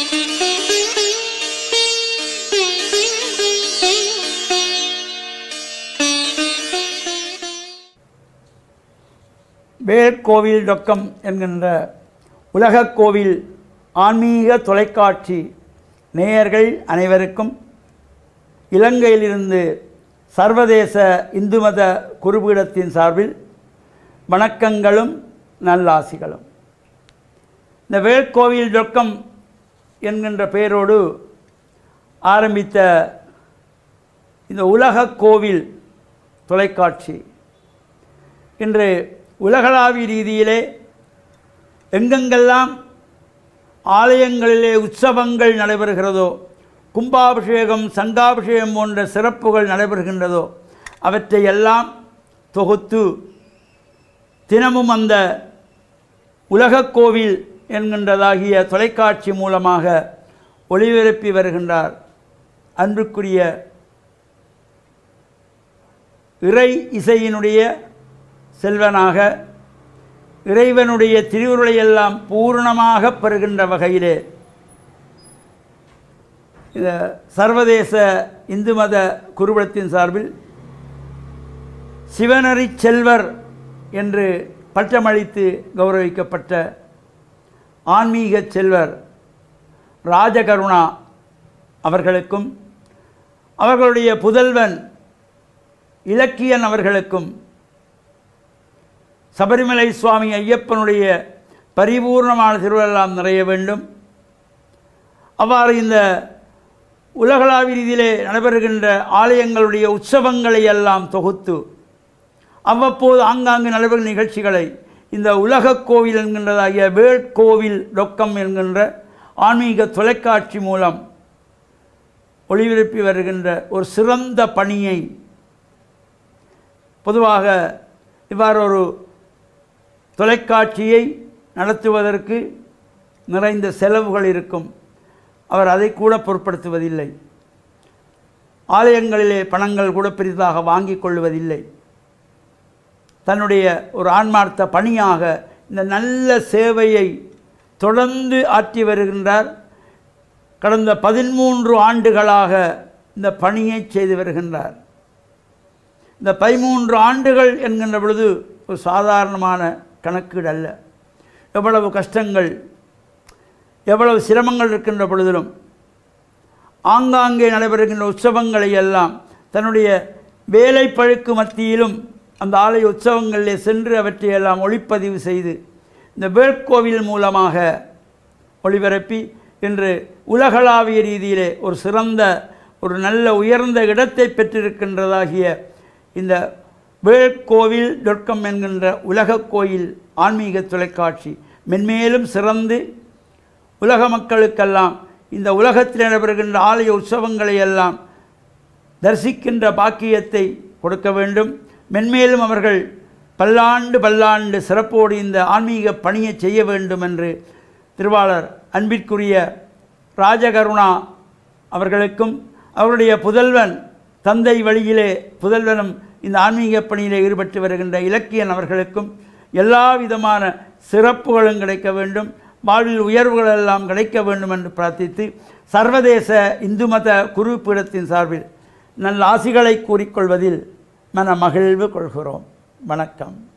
வேர்கோவில் டொக்கம் என்கின்ற உலகக் கோவில் ஆன்மீக தொலைக்காட்சி நேயர்கள் அனைவருக்கும் இலங்கையிலிருந்து சர்வதேச இந்து மத குருபீடத்தின் சார்பில் வணக்கங்களும் நல்லாசிகளும் இந்த வேர்கோவில் டொக்கம் என்கின்ற பெயரோடு ஆரம்பித்த இந்த உலகக் கோவில் தொலைக்காட்சி இன்று உலகளாவிய ரீதியிலே எங்கெங்கெல்லாம் ஆலயங்களிலே உற்சவங்கள் நடைபெறுகிறதோ கும்பாபிஷேகம் சங்காபிஷேகம் போன்ற சிறப்புகள் நடைபெறுகின்றதோ அவற்றை எல்லாம் தொகுத்து தினமும் அந்த உலகக் கோவில் என்கின்றதாகிய தொலைக்காட்சி மூலமாக ஒளிபரப்பி வருகின்றார் அன்புக்குரிய இறை இசையினுடைய செல்வனாக இறைவனுடைய திருவுருளையெல்லாம் பூரணமாக பெறுகின்ற வகையிலே இந்த சர்வதேச இந்து மத குருபலத்தின் சார்பில் சிவனரி செல்வர் என்று பட்டமளித்து கௌரவிக்கப்பட்ட ஆன்மீக செல்வர் ராஜகருணா அவர்களுக்கும் அவர்களுடைய புதல்வன் இலக்கியன் அவர்களுக்கும் சபரிமலை சுவாமி ஐயப்பனுடைய பரிபூர்ணமான திருவெல்லாம் நிறைய வேண்டும் அவ்வாறு இந்த உலகளாவிய ரீதியிலே நடைபெறுகின்ற ஆலயங்களுடைய உற்சவங்களை எல்லாம் தொகுத்து அவ்வப்போது ஆங்காங்கு நடைபெறும் நிகழ்ச்சிகளை இந்த உலகக் கோவில் என்கின்றதாகிய வேட்கோவில் டொக்கம் என்கின்ற ஆன்மீக தொலைக்காட்சி மூலம் ஒளிபரப்பி வருகின்ற ஒரு சிறந்த பணியை பொதுவாக இவ்வாறு ஒரு தொலைக்காட்சியை நடத்துவதற்கு நிறைந்த செலவுகள் இருக்கும் அவர் அதை கூட பொருட்படுத்துவதில்லை ஆலயங்களிலே பணங்கள் கூட பெரிதாக வாங்கிக் கொள்வதில்லை தன்னுடைய ஒரு ஆன்மார்த்த பணியாக இந்த நல்ல சேவையை தொடர்ந்து ஆற்றி வருகின்றார் கடந்த பதிமூன்று ஆண்டுகளாக இந்த பணியை செய்து வருகின்றார் இந்த பதிமூன்று ஆண்டுகள் என்கின்ற பொழுது ஒரு சாதாரணமான கணக்கீடு அல்ல எவ்வளவு கஷ்டங்கள் எவ்வளவு சிரமங்கள் இருக்கின்ற பொழுதிலும் ஆங்காங்கே நடைபெறுகின்ற உற்சவங்களை எல்லாம் தன்னுடைய வேலை பழுக்கு மத்தியிலும் அந்த ஆலய உற்சவங்களிலே சென்று அவற்றையெல்லாம் ஒளிப்பதிவு செய்து இந்த வேட்கோவில் மூலமாக ஒளிபரப்பி இன்று உலகளாவிய ரீதியிலே ஒரு சிறந்த ஒரு நல்ல உயர்ந்த இடத்தை பெற்றிருக்கின்றதாகிய இந்த வேட்கோவில் டொட்கம் என்கின்ற உலகக் கோயில் ஆன்மீக தொலைக்காட்சி மென்மேலும் சிறந்து உலக மக்களுக்கெல்லாம் இந்த உலகத்தில் நடைபெறுகின்ற ஆலய உற்சவங்களை எல்லாம் தரிசிக்கின்ற பாக்கியத்தை கொடுக்க வேண்டும் மென்மேலும் அவர்கள் பல்லாண்டு பல்லாண்டு சிறப்போடு இந்த ஆன்மீக பணியை செய்ய வேண்டும் என்று திருவாளர் அன்பிற்குரிய ராஜகருணா அவர்களுக்கும் அவருடைய புதல்வன் தந்தை வழியிலே புதல்வனும் இந்த ஆன்மீக பணியிலே ஈடுபட்டு வருகின்ற இலக்கியன் அவர்களுக்கும் எல்லா விதமான சிறப்புகளும் கிடைக்க வேண்டும் வாழ்வில் உயர்வுகள் எல்லாம் கிடைக்க வேண்டும் என்று பிரார்த்தித்து சர்வதேச இந்து மத குரு பீடத்தின் சார்பில் நல்ல ஆசிகளை கூறிக்கொள்வதில் மன மகிழ்வு கொள்கிறோம் வணக்கம்